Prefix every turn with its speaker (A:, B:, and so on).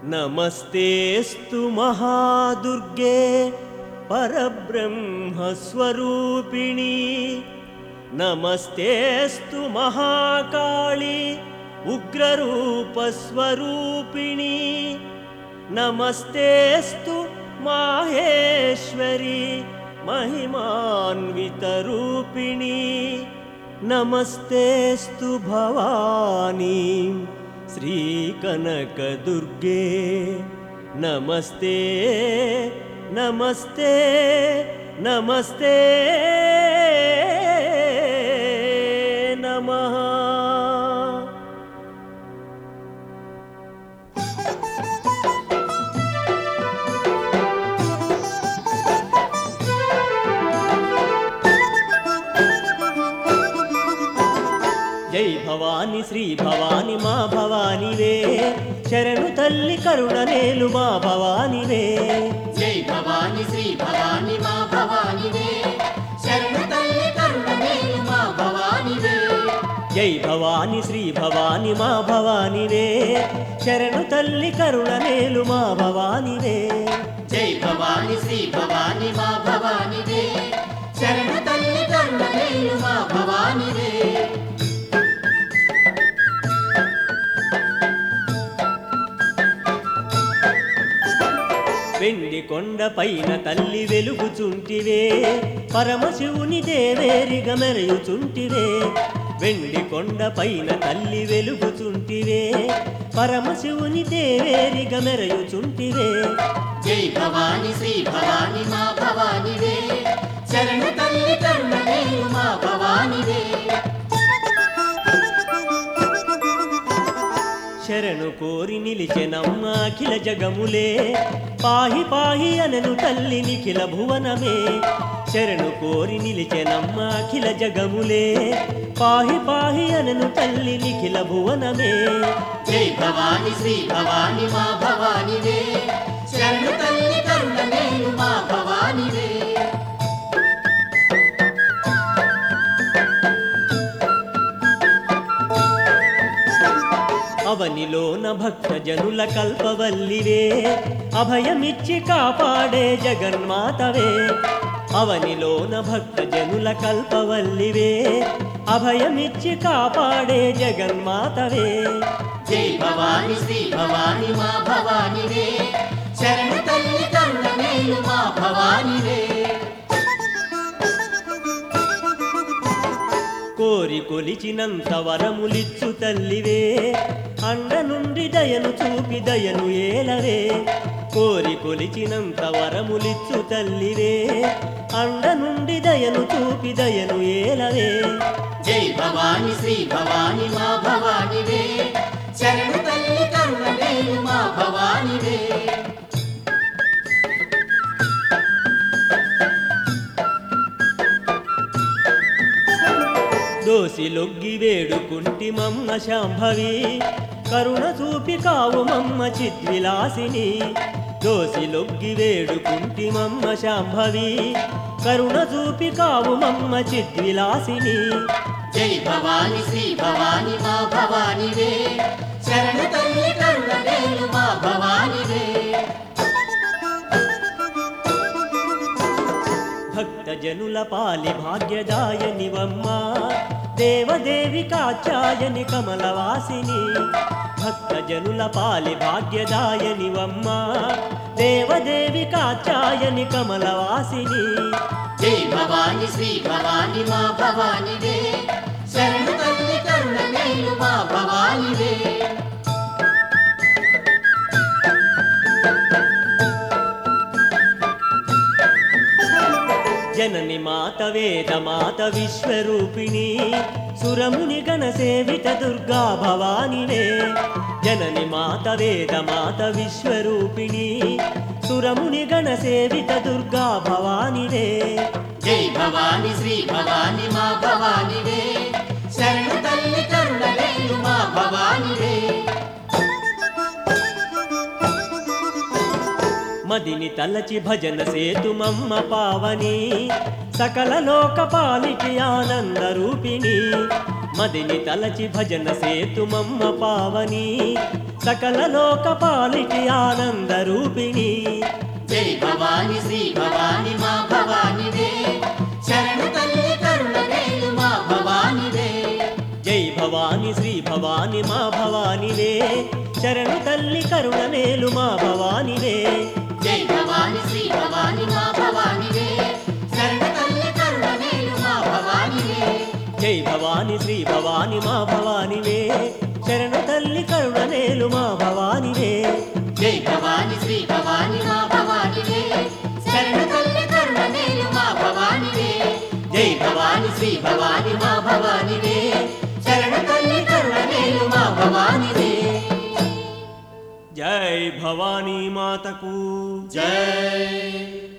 A: నమస్తేస్తు మహాదుర్గే పరబ్రహ్మస్వరూపిణి నమస్తేస్తు మహాకాళి ఉగ్రరూపస్వరూపిణి నమస్తేస్తు మాహేశ్వరి మహిమాన్వితరూపిణి నమస్తేస్తు భవానీ శ్రీకనకదుర్గే నమస్తే నమస్తే నమస్తే నమః జై భవాని శ్రీ భవాని మా భవానివే శరణు తల్లి కరుణ నేలు మా భవానివే
B: జై భవాని శ్రీ భవాని మా భవానివే శరణు తల్లి కరుణ మేలు మా భవానివే
A: జై భవాని శ్రీ భవాని మా భవానివే శరణు తల్లి కరుణ నేలు మా భవానివే
B: జై భవాని శ్రీ భవాని మా భవానివే శరణు తల్లి కరుణ మేలు మా భవానివే
A: వెండి కొండ పైన తల్లి వెలుగుచుంటివే పరమశివుని దేవేరిగ మెరయుచుంటివే వెండి కొండ పైన తల్లి వెలుగుచుంటివే పరమశివుని దేవేరిగ మెరయుచుంటివే
B: జై భవాని శ్రీ భవాని మా భవానివే శరణు తల్లి కరుణ మేలు మా భవానివే
A: శరణు కోరి నిలిచెనమ్మ అఖిల జగములే పాహి పాహి అనను తల్లి నిఖిల భువనమే శరణు కోరి నిలిచెనమ్మ అఖిల జగములే పాహి పాహి అనను తల్లి నిఖిల భువనమే
B: జై భవాని శ్రీ భవాని మా భవానివే శరణు తల్లి కరుణ మేలు మా భవానివే
A: అవనిలోన భక్త జనుల కల్పవల్లివే అభయమిచ్చి కాపాడే జగన్మాతవే అవనిలోన భక్త జనుల కల్పవల్లివే అభయమిచ్చి కాపాడే జగన్మాతవే
B: జై భవాని శ్రీ భవాని మా భవానివే శరణు తల్లి కరుణ మేలు మా భవానివే
A: కోరి కొలిచినంత వరములిచ్చు తల్లివే అండ నుండి దయను చూపి దయను ఏలవే కోరి కొలిచినంత వరములిచ్చు తల్లివే అండ నుండి దయను చూపి దయను ఏలవే
B: జై భవాని శ్రీ భవాని మా భవానివే శరణు తల్లి కరుణ మేలు మా భవానివే
A: దోసి లొగ్గి వేడుకుంటి మమ్మ శాంభవి కరుణ చూపి కావు మమ్మ చిద్విలాసిని దోసి లొగ్గి వేడుకుంటి మమ్మ శాంభవి కరుణ చూపి కావు మమ్మ చిద్విలాసిని
B: జై భవాని శ్రీ భవాని మా భవానివే శరణు తల్లి కరుణ మేలు మా భవానివే
A: భక్త జనుల పాలి భాగ్యదాయనివమ్మ దేవదేవి కాచాయని కమలవాసిని భక్త జనుల పాలి భాగ్యదాయనివమ్మ దేవదేవి కాచాయని కమలవాసిని
B: జై భవాని శ్రీ భవాని మా భవానివే శరణు తల్లి కరుణ మేలు మా భవానివే
A: జనని మాత వేద మాత విశ్వరూపిణి సురముని గణ సేవిత దుర్గా భవానివే జనని మాత వేద మాత విశ్వరూపిణి సురముని గణ సేవిత దుర్గా భవానివే
B: జై భవాని శ్రీ భవాని మా భవానివే శరణు తల్లి కరుణ మేలు మా భవానివే
A: మదిని తలచి భజన సేతుమమ్మ పావని సకల లోకపాలికి ఆనంద రూపిణి మదిని తలచి భజన సేతుమమ్మ పావని సకల లోక పాలిటి ఆనంద రూపిణి
B: జై భవాని శ్రీ భవాని మా భవానివే శరణు తల్లి కరుణ వేలు మా భవానివే
A: జై భవాని శ్రీ భవాని మా భవానివే శరణు తల్లి కరుణ నేలు మా భవానివే
B: జై భవాని శ్రీ భవాని మా భవానివే శరణ తల్లి కరుణ వేలు మా భవానివే
A: జై భవాని శ్రీ భవాని మా భవానివే శరణు తల్లి కరుణ నేలు మా భవానివే
B: జై భవాని శ్రీ భవాని మా భవానివే శరణ తల్లి కరుణ వేలు మా భవానివే జై భవాని శ్రీ భవాని మా భవానివే శరణ తల్లి కరుణ వేలు మా భవానివే
A: జై భవానీ మాతకు
B: జై